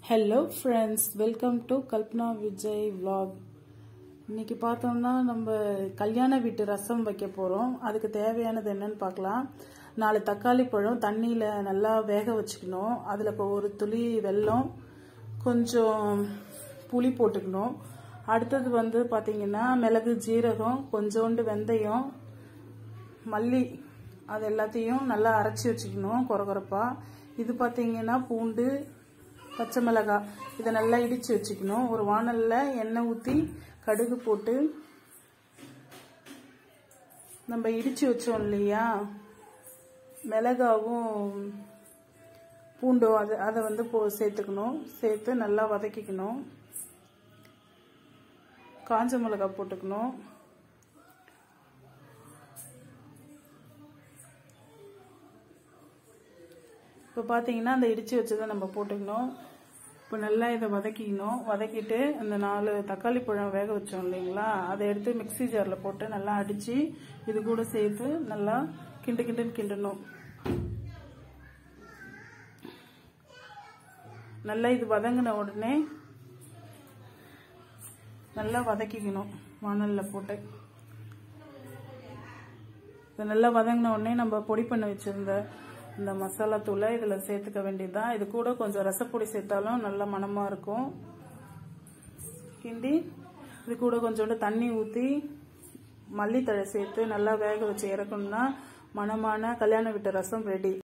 hello friends welcome to Kalpana Vijay vlog இன்னைக்கு பார்த்தோம்னா நம்ம கல்யாண வீட்டு ரசம் வைக்க போகிறோம் அதுக்கு தேவையானது என்னன்னு பார்க்கலாம் நாலு தக்காளி பழம் தண்ணியில் நல்லா வேக வச்சுக்கணும் அதில் இப்போ ஒரு துளி வெல்லம் கொஞ்சம் புளி போட்டுக்கணும் அடுத்தது வந்து பார்த்தீங்கன்னா மிளகு ஜீரகம் கொஞ்சோண்டு வெந்தயம் மல்லி அது எல்லாத்தையும் நல்லா அரைச்சி வச்சுக்கணும் கொரகொரப்பா இது பார்த்தீங்கன்னா பூண்டு பச்சை மிளகாய் இதை நல்லா இடித்து வச்சுக்கணும் ஒரு வானலில் எண்ணெய் ஊற்றி கடுகு போட்டு நம்ம இடித்து வச்சோம் இல்லையா மிளகாவும் பூண்டும் அது அதை வந்து போ சேர்த்துக்கணும் சேர்த்து நல்லா வதக்கிக்கணும் காஞ்ச மிளகாய் போட்டுக்கணும் இப்போ பார்த்தீங்கன்னா அந்த இடித்து வச்சதை நம்ம போட்டுக்கணும் இப்போ நல்லா இதை வதக்கிக்கணும் வதக்கிட்டு அந்த நாலு தக்காளி பழம் வேக வச்சோம் இல்லைங்களா அதை எடுத்து மிக்ஸி ஜாரில் போட்டு நல்லா அடித்து இது கூட சேர்த்து நல்லா கிண்டு கிண்டுன்னு கிண்டணும் நல்லா இது வதங்கின உடனே நல்லா வதக்கிக்கணும் வானலில் போட்டு இது நல்லா வதங்கின உடனே நம்ம பொடி பண்ண வச்சுருந்த இந்த மசாலா தூளை இதில் சேர்த்துக்க வேண்டியதுதான் இது கூட கொஞ்சம் ரசப்பொடி சேர்த்தாலும் நல்ல மணமாக இருக்கும் கிண்டி இது கூட கொஞ்சோண்டு தண்ணி ஊற்றி மல்லித்தழை சேர்த்து நல்லா வேக வச்சு இறக்கணும்னா மணமான கல்யாண வீட்டு ரசம் ரெடி